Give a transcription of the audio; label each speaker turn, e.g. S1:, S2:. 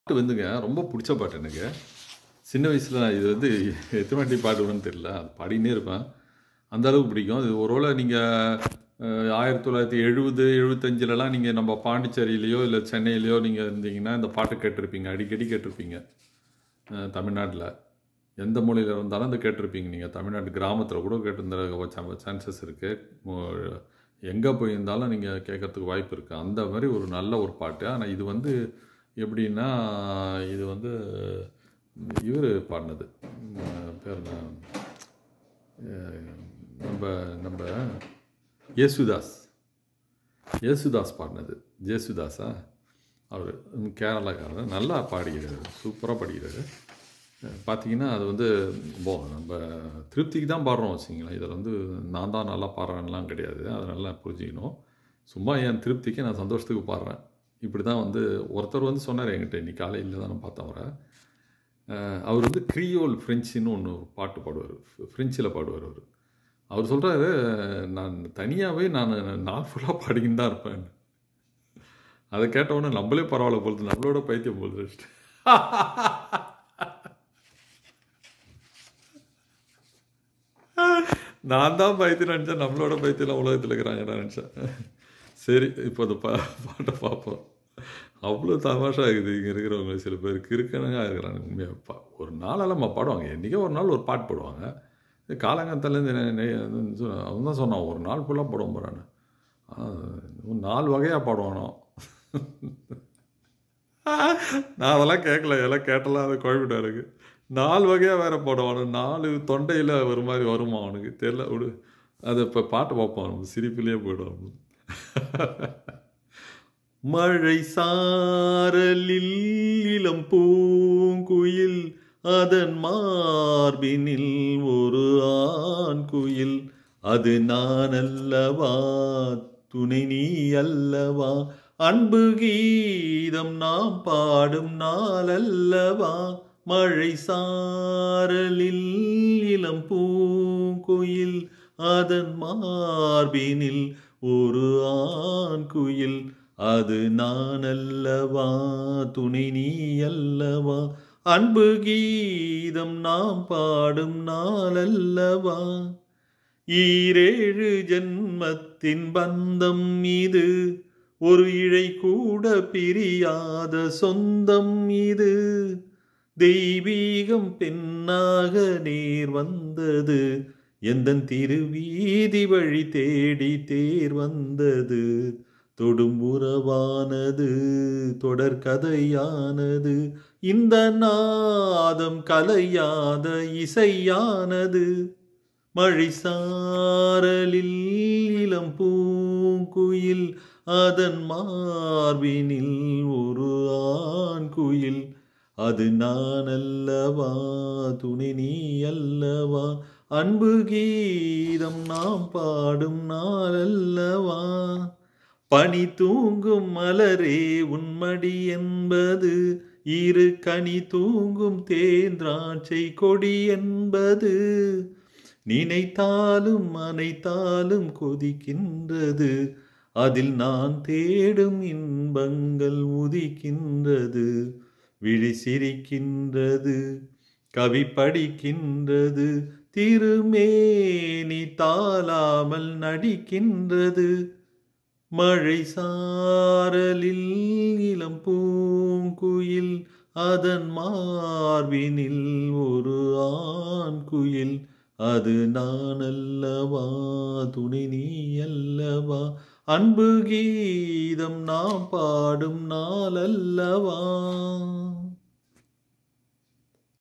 S1: பாட்டு வந்துங்க ரொம்ப பிடிச்ச பாட்டு எனக்கு சின்ன வயசில் இது வந்து எத்தனை வாட்டி பாடுவேன்னு தெரியல அது பாடினே இருப்பேன் அந்த அளவுக்கு பிடிக்கும் அது ஒருவேளை நீங்கள் ஆயிரத்தி தொள்ளாயிரத்தி எழுபது எழுபத்தஞ்சிலலாம் நீங்கள் நம்ம பாண்டிச்சேரியிலையோ இல்லை சென்னையிலையோ நீங்கள் இருந்தீங்கன்னா இந்த பாட்டு கேட்டிருப்பீங்க அடிக்கடி கேட்டிருப்பீங்க தமிழ்நாட்டில் எந்த மொழியில் இருந்தாலும் அந்த கேட்டிருப்பீங்க நீங்கள் தமிழ்நாட்டு கிராமத்தில் கூட கேட்டிருந்த சான்சஸ் இருக்குது எங்கே போயிருந்தாலும் நீங்கள் கேட்கறதுக்கு வாய்ப்பு இருக்குது அந்த மாதிரி ஒரு நல்ல ஒரு பாட்டு ஆனால் இது வந்து எப்படின்னா இது வந்து இவர் பாடினது உம், பேர் என்ன அஹ், நம்ம நம்ம யேசுதாஸ் யேசுதாஸ் பாடினது ஜேசுதாஸா அவர் கேரளாக்காரர் நல்லா பாடிக்கிறாரு சூப்பராக பாடிக்கிறாரு அஹ், பார்த்தீங்கன்னா அது வந்து போ நம்ம திருப்திக்கு தான் பாடுறோம் வச்சிங்களேன் இதில் வந்து நான் தான் நல்லா பாடுறேன்லாம் கிடையாது அதை நல்லா புரிஞ்சுக்கணும் சும்மா என் திருப்திக்கு நான் சந்தோஷத்துக்கு பாடுறேன் இப்படி தான் வந்து ஒருத்தர் வந்து சொன்னார் என்கிட்ட இன்னைக்கு காலையில் தான் நான் பார்த்தேன் அவரை அஹ் அவர் வந்து க்ரியோல் ஃப்ரெஞ்சுன்னு ஒன்று பாட்டு பாடுவார் ஃப்ரெஞ்சில் பாடுவார் அவர் அவர் சொல்கிறாரு நான் தனியாகவே நான் நாள் ஃபுல்லாக பாடிக்கின்னு தான் இருப்பேன் அதை கேட்டவுடனே நம்மளே பரவாயில்ல போலுது நம்மளோட பைத்தியம் போலுது நான் தான் பைத்தியம் நினச்சேன் நம்மளோட பைத்தியம் உலகத்தில் இருக்கிறாங்கடா நினச்சேன் சரி இப்போ அந்த பா பாட்டை பார்ப்போம் அவ்வளோ தமாஷா இருக்குது இங்கே இருக்கிறவங்க சில பேர் கிறுக்கனுங்க இருக்கிறாங்க உண்மையாக பா ஒரு நாளெல்லாம் பாடுவாங்க என்றைக்கோ ஒரு நாள் ஒரு பாட்டு பாடுவாங்க காலங்காலத்துலேருந்து அவன் தான் சொன்னான் ஒரு நாள் ஃபுல்லாக பாடுவோம் போகிறான்னு ஒரு நாலு வகையாக பாடுவானோ நான் அதெல்லாம் கேட்கல எல்லாம் கேட்டலாம் அது குழப்பிட்டா இருக்கு நாலு வகையாக வேற போடுவானு நாலு தொண்டையில் ஒரு மாதிரி வருமா அவனுக்கு தெரியல விடு அது இப்போ பாட்டு பார்ப்போம் நம்ம சிரிப்பிலேயே போயிடும் மழை சாரலில் இளம் பூங்குயில் அதன் மார்பினில் ஒரு ஆண் குயில் அது நான் அல்லவா துணை நீ அல்லவா அன்பு கீதம் நாம் பாடும் நாள் அல்லவா மழை சாரலில் இளம் பூங்குயில் அதன் மார்பினில் ஒரு ஆண் குயில் அது நான் அல்லவா துணை நீ அல்லவா அன்பு கீதம் நாம் பாடும் நாள் அல்லவா ஈரேழு ஜென்மத்தின் பந்தம் இது ஒரு இழை கூட பிரியாத சொந்தம் இது தெய்வீகம் பெண்ணாக நேர் வந்தது எந்தன் திருவீதி வழி தேடி தேர் வந்தது தொடும் உறவானது தொடர்கதையானது இந்த நாதம் கலையாத இசையானது மழை சாரலில் இளம் பூங்குயில் அதன் மார்பினில் ஒரு ஆண் குயில் அது நான் அல்லவா துணை நீ அல்லவா அன்பு கீதம் நாம் பாடும் நாள் அல்லவா பனி தூங்கும் மலரே உன்மடி என்பது இரு கனி தூங்கும் தேந்திராட்சை கொடி என்பது நினைத்தாலும் அனைத்தாலும் கொதிக்கின்றது அதில் நான் தேடும் இன்பங்கள் உதிக்கின்றது விழி சிரிக்கின்றது கவி படிக்கின்றது திருமேனி தாளாமல் நடிக்கின்றது மழை சாரலில் இளம் பூங்குயில் அதன் மார்பினில் ஒரு ஆண் குயில் அது நான் அல்லவா துணை நீ அல்லவா அன்பு கீதம் நாம் பாடும் நாள் அல்லவா